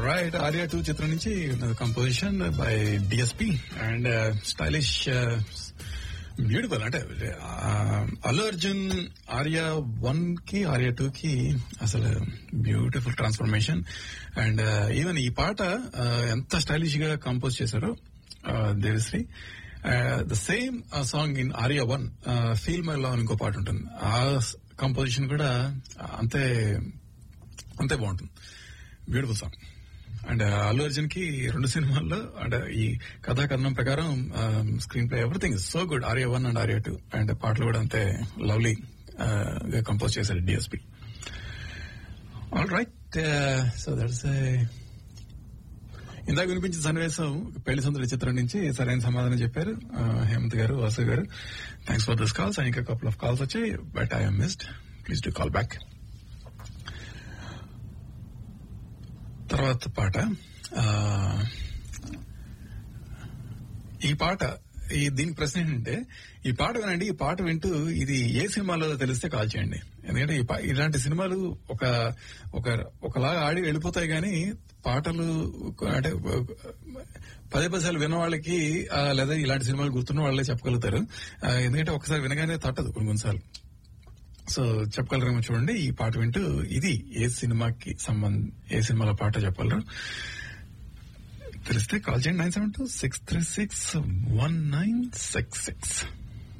right Arya two చిత్రం నుంచి composition by DSP and stylish beautiful అంటే అల్లు అర్జున్ ఆర్యా వన్ కి ఆర్యా టూ కి అసలు బ్యూటిఫుల్ ట్రాన్స్ఫర్మేషన్ అండ్ ఈవెన్ ఈ పాట uh, ఎంత స్టైలిష్ గా కంపోజ్ చేశారో Devisri the same song in Arya one feel my love ఇంకో పాట ఉంటుంది ఆ కంపోజిషన్ కూడా అంతే అంతే బాగుంటుంది beautiful song and Allu Arjun కి రెండు సినిమాల్లో అంటే ఈ కథా కథనం ప్రకారం screenplay everything so good Arya one and Arya two and పాటలు కూడా అంతే లవ్లీ గా కంపోజ్ చేశారు DSP all right so that's ఇందాక వినిపించిన సన్నివేశం పెళ్లి సుందరి చిత్రం నుంచి సరైన సమాధానం చెప్పారు Hemant garu Vasu garu thanks for this calls ఇంకా కపుల్ ఆఫ్ కాల్స్ వచ్చాయి but I'm missed please to call back తర్వాత పాట ఆ, ఈ పాట ఈ దీని ప్రశ్న ఏంటంటే ఈ పాట వినండి ఈ పాట వింటూ ఇది ఏ సినిమాలో తెలిస్తే కాల్ చేయండి ఎందుకంటే ఈ పా- ఇలాంటి సినిమాలు ఒక ఒక ఒకలాగా ఆడి వెళ్ళిపోతాయి కానీ పాటలు అంటే పదే పదిసార్లు విన్న వాళ్ళకి ఆ, లేదా ఇలాంటి సినిమాలు గుర్తున్న వాళ్ళే చెప్పగలుగుతారు ఆ, ఎందుకంటే ఒకసారి వినగానే తట్టదు కొన్ని కొన్నిసార్లు సో చెప్పగలరేమో చూడండి ఈ పాట వింటూ ఇది ఏ సినిమాకి సంబంధం ఏ సినిమాలో పాట చెప్పగలరు తెలిస్తే కాల్ చేయండి nine seven two six three six one nine six six